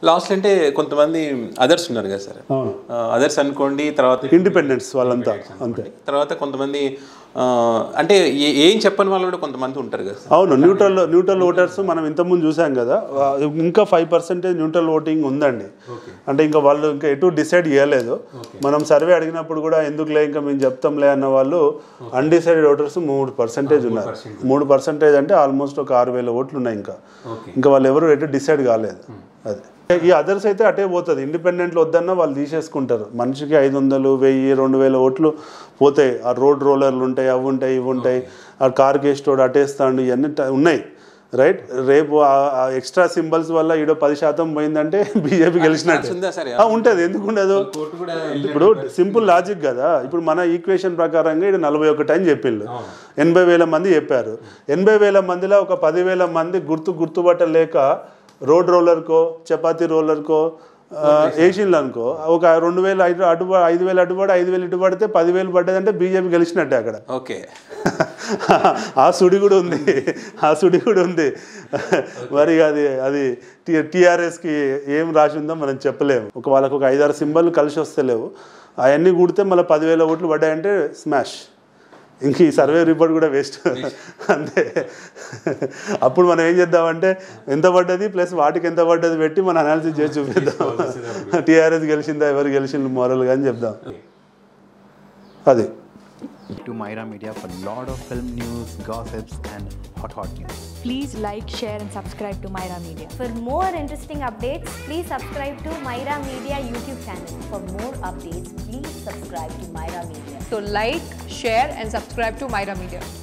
Last అంటే కొంతమంది others ఉన్నారు కదా సార్ అవును అదర్స్ అనుకోండి తర్వాత ఇండిపెండెన్స్ వాళ్ళంతా అంతే తర్వాత కొంతమంది ఆ, అంటే ఏ- ఏం చెప్పని వాళ్ళు కూడా కొంతమంది ఉంటారు కదా సార్ అవును న్యూట్రల్ న్యూట్రల్ ఓటర్స్ మనం ఇంతకుముందు చూసాం కదా వా- ఇంకా ఫైవ్ పర్సెంటేజ్ న్యూట్రల్ ఓటింగ్ ఉందండి అంటే ఇంకా వాళ్ళు ఇంకా ఎటు డిసైడ్ చేయలేదు మనం సర్వే అడిగినప్పుడు కూడా ఎందుకులే ఇంకా మేము చెప్తాంలే అన్న వాళ్ళు అన్డిసైడెడ్ ఓటర్స్ మూడు పర్సెంటేజ్ ఉన్నారు మూడు పర్సెంటేజ్ అంటే ఆల్మోస్ట్ ఒక ఆరు వేల ఓట్లు ఉన్నాయి ఇంకా ఇంకా వాళ్ళు ఎవరు ఎటు డిసైడ్ కాలేదు అది ఈ అదర్స్ అయితే అటే పోతుంది ఇండిపెండెంట్లు వద్దన్నా వాళ్ళు తీసేసుకుంటారు మనిషికి ఐదు వందలు వెయ్యి రెండు వేల ఓట్లు పోతాయి ఆ రోడ్ రోలర్లు ఉంటాయి అవి ఉంటాయి ఇవి ఉంటాయి ఆ కార్ కేస్టోడు అటేస్తాడు ఇవన్నీ ట- ఉన్నాయి రైట్ రేపు ఆ ఎక్స్ట్రా సింబల్స్ వల్ల ఈడో పది శాతం పోయిందంటే బీజేపీ గెలిచినట్టు ఉందా సరే ఆ, ఉంటది ఎందుకు ఉండదు కోర్టు కూడా ఇప్పుడు సింపుల్ లాజిక్ కదా ఇప్పుడు మన ఈక్వేషన్ ప్రకారంగా ఇక్కడ నలభై ఒకటి అని చెప్పిండు ఎనభై వేల మంది చెప్పారు ఎనభై వేల మందిలో ఒక పదివేల మంది గుర్తు గుర్తుపట్టలేక రోడ్ రోలర్కో చపాతీ రోలర్కో ఏషియన్లు అనుకో ఒక రెండు వేలు ఐదు అటు ఐదు వేలు అటుపడి ఐదు వేలు ఇటు పడితే పదివేలు పడ్డదంటే బీజేపీ గెలిచినట్టే అక్కడ ఓకే ఆ సుడి కూడా ఉంది ఆ సుడి కూడా ఉంది మరి అది అది టీఆర్ఎస్కి ఏం రాసి ఉందో మనం చెప్పలేము ఒక వాళ్ళకు ఒక ఐదారు సింబల్ కలిసి వస్తలేవు అవన్నీ కూడితే మళ్ళీ పదివేల ఓట్లు పడ్డాయంటే స్మాష్ ఇంక ఈ సర్వే రిపోర్ట్ కూడా వేస్ట్ అంతే అప్పుడు మనం ఏం చేద్దామంటే ఎంత పడ్డది ప్లస్ వాటికి ఎంత పడ్డది పెట్టి మన అనాలిసిస్ చేసి చూపిద్దాం టీఆర్ఎస్ గెలిచిందా ఎవరు గెలిచింది మోరల్గా అని చెప్దాం అది to Myra Media for lot of film news, gossips, and hot hot news. Please like, share, and subscribe to Myra Media. For more interesting updates, please subscribe to Myra Media YouTube channel. For more updates, please subscribe to Myra Media. So like, share and subscribe to Myra Media.